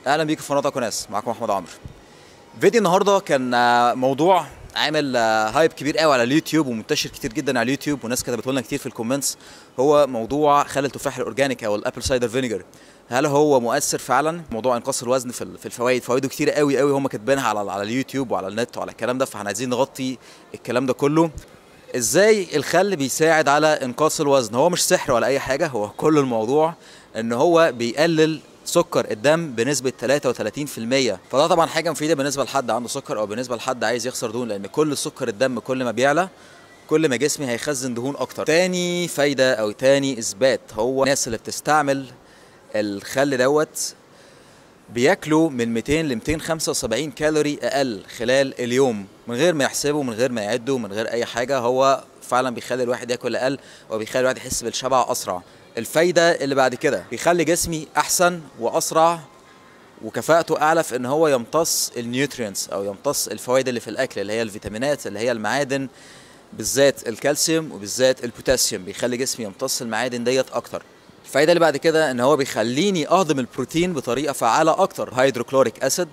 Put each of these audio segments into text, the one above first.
اهلا بيكم في قناه اكوناس معاكم احمد عمرو فيديو النهارده كان آه، موضوع عامل آه، هايب كبير قوي على اليوتيوب ومنتشر كتير جدا على اليوتيوب وناس كتبت لنا كتير في الكومنتس هو موضوع خل التفاح الاورجانيك او الابل سايدر فينيجر هل هو مؤثر فعلا موضوع انقاص الوزن في ال- في الفوائد فوائده كتير قوي قوي هم كاتبينها على على اليوتيوب وعلى النت وعلى الكلام ده فاحنا عايزين نغطي الكلام ده كله ازاي الخل بيساعد على انقاص الوزن هو مش سحر ولا اي حاجه هو كل الموضوع ان هو بيقلل سكر الدم بنسبه 33% فده طبعا حاجه مفيده بالنسبه لحد عنده سكر او بالنسبه لحد عايز يخسر دهون لان كل سكر الدم كل ما بيعلى كل ما جسمي هيخزن دهون اكتر تاني فايده او تاني اثبات هو الناس اللي بتستعمل الخل دوت بياكلوا من 200 ل 275 كالوري اقل خلال اليوم من غير ما يحسبوا من غير ما يعدوا من غير اي حاجه هو فعلا بيخلي الواحد ياكل اقل وبيخلي الواحد يحس بالشبع اسرع الفايده اللي بعد كده بيخلي جسمي احسن واسرع وكفاءته اعلى في ان هو يمتص النيوترينتس او يمتص الفوائد اللي في الاكل اللي هي الفيتامينات اللي هي المعادن بالذات الكالسيوم وبالذات البوتاسيوم بيخلي جسمي يمتص المعادن ديت اكتر الفايده اللي بعد كده ان هو بيخليني اهضم البروتين بطريقه فعاله اكتر هيدروكلوريك اسيد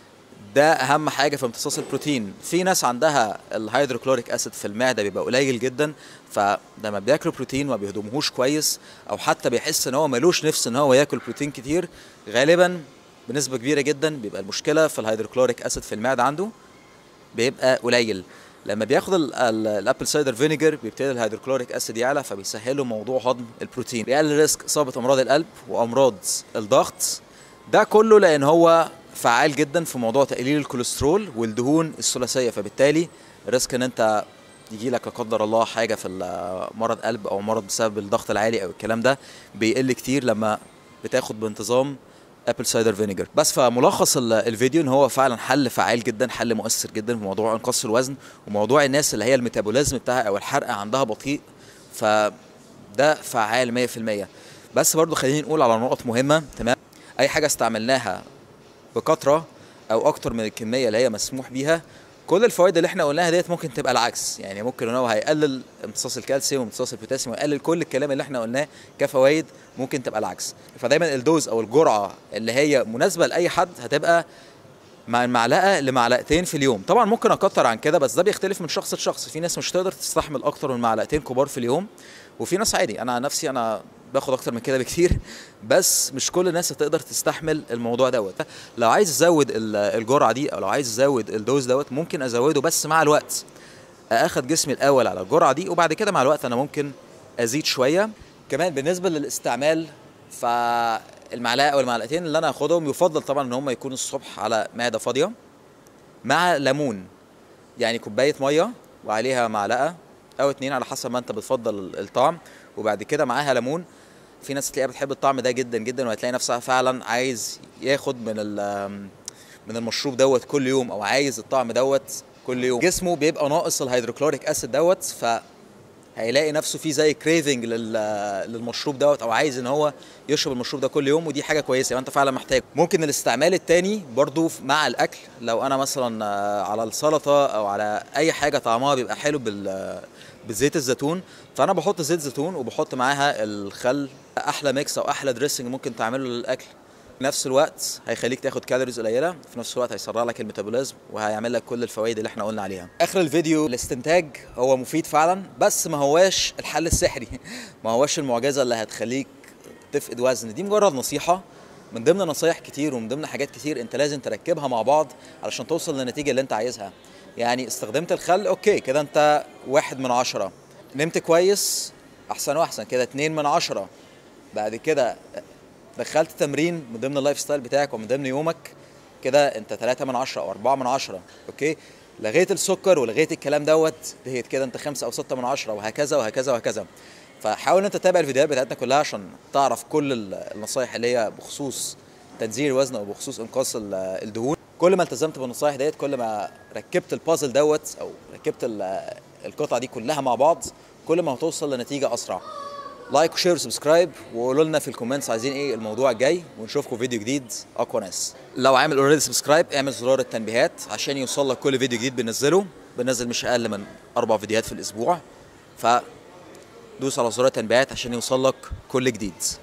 ده اهم حاجه في امتصاص البروتين في ناس عندها الهيدروكلوريك اسيد في المعده بيبقى قليل جدا فلما بياكلوا بروتين ما بيهضموهوش كويس او حتى بيحس ان هو ملوش نفس ان هو ياكل بروتين كتير غالبا بنسبه كبيره جدا بيبقى المشكله في الهيدروكلوريك اسيد في المعده عنده بيبقى قليل لما بياخد ال- ال- الابل سايدر فينيجر بيبتدي الهيدروكلوريك اسيد يعلى فبيسهله موضوع هضم البروتين بيقلل ريسك اصابه امراض القلب وامراض الضغط ده كله لان هو فعال جدا في موضوع تقليل الكوليسترول والدهون الثلاثيه فبالتالي ريسك ان انت يجي لك لا قدر الله حاجه في ال- مرض قلب او مرض بسبب الضغط العالي او الكلام ده بيقل كتير لما بتاخد بانتظام ابل سايدر فينيجر بس فملخص ال- الفيديو ان هو فعلا حل فعال جدا حل مؤثر جدا في موضوع انقاص الوزن وموضوع الناس اللي هي الميتابوليزم بتاعها او الحرق عندها بطيء فده فعال 100% بس برضو خلينا نقول على نقط مهمه تمام اي حاجه استعملناها بكثره او اكتر من الكميه اللي هي مسموح بيها كل الفوائد اللي احنا قلناها ديت ممكن تبقى العكس يعني ممكن ان هو هيقلل امتصاص الكالسيوم وامتصاص البوتاسيوم ويقلل كل الكلام اللي احنا قلناه كفوائد ممكن تبقى العكس فدايما الدوز او الجرعه اللي هي مناسبه لاي حد هتبقى مع معلقه لمعلقتين في اليوم طبعا ممكن اكتر عن كده بس ده بيختلف من شخص لشخص في ناس مش تقدر تستحمل اكتر من معلقتين كبار في اليوم وفي ناس عادي انا عن نفسي انا باخد اكتر من كده بكتير بس مش كل الناس هتقدر تستحمل الموضوع دوت لو عايز ازود ال- الجرعه دي او لو عايز ازود الدوز دوت ممكن ازوده بس مع الوقت اخد جسمي الاول على الجرعه دي وبعد كده مع الوقت انا ممكن ازيد شويه كمان بالنسبه للاستعمال فالمعلقه او المعلقتين اللي انا هاخدهم يفضل طبعا ان هم يكونوا الصبح على معده فاضيه مع ليمون يعني كوبايه ميه وعليها معلقه او اتنين على حسب ما انت بتفضل الطعم وبعد كده معاها ليمون في ناس تلاقيها بتحب الطعم ده جدا جدا وهتلاقي نفسها فعلا عايز ياخد من ال- من المشروب دوت كل يوم او عايز الطعم دوت كل يوم جسمه بيبقى ناقص الهيدروكلوريك اسيد دوت ف هيلاقي نفسه فيه زي كريفنج للمشروب دوت او عايز ان هو يشرب المشروب ده كل يوم ودي حاجه كويسه يبقى انت فعلا محتاج ممكن الاستعمال التاني برضو ف- مع الاكل لو انا مثلا آه، على السلطه او على اي حاجه طعمها بيبقى حلو بال بزيت الزيتون فانا بحط زيت زيتون وبحط معاها الخل احلى ميكس او احلى دريسنج ممكن تعمله للاكل في نفس الوقت هيخليك تاخد كالوريز قليله في نفس الوقت هيسرع لك الميتابوليزم وهيعمل لك كل الفوائد اللي احنا قلنا عليها اخر الفيديو الاستنتاج هو مفيد فعلا بس ما هواش الحل السحري ما هواش المعجزه اللي هتخليك تفقد وزن دي مجرد نصيحه من ضمن نصايح كتير ومن ضمن حاجات كتير انت لازم تركبها مع بعض علشان توصل للنتيجه اللي انت عايزها يعني استخدمت الخل اوكي كده انت واحد من عشرة نمت كويس احسن واحسن كده اتنين من عشرة بعد كده دخلت تمرين من ضمن اللايف ستايل بتاعك ومن ضمن يومك كده انت 3 من 10 او 4 من 10 اوكي لغيت السكر ولغيت الكلام دوت بقيت كده انت 5 او 6 من 10 وهكذا وهكذا وهكذا فحاول ان انت تتابع الفيديوهات بتاعتنا كلها عشان تعرف كل ال- النصايح اللي هي بخصوص تنزيل الوزن او بخصوص انقاص ال- الدهون كل ما التزمت بالنصايح ديت كل ما ركبت البازل دوت او ركبت ال- القطعه دي كلها مع بعض كل ما هتوصل لنتيجه اسرع لايك وشير وسبسكرايب وقولوا لنا في الكومنتس عايزين ايه الموضوع الجاي ونشوفكم فيديو جديد اقوى ناس لو عامل اوريدي سبسكرايب اعمل زرار التنبيهات عشان يوصل لك كل فيديو جديد بنزله بنزل مش اقل من اربع فيديوهات في الاسبوع ف دوس على زرار التنبيهات عشان يوصل لك كل جديد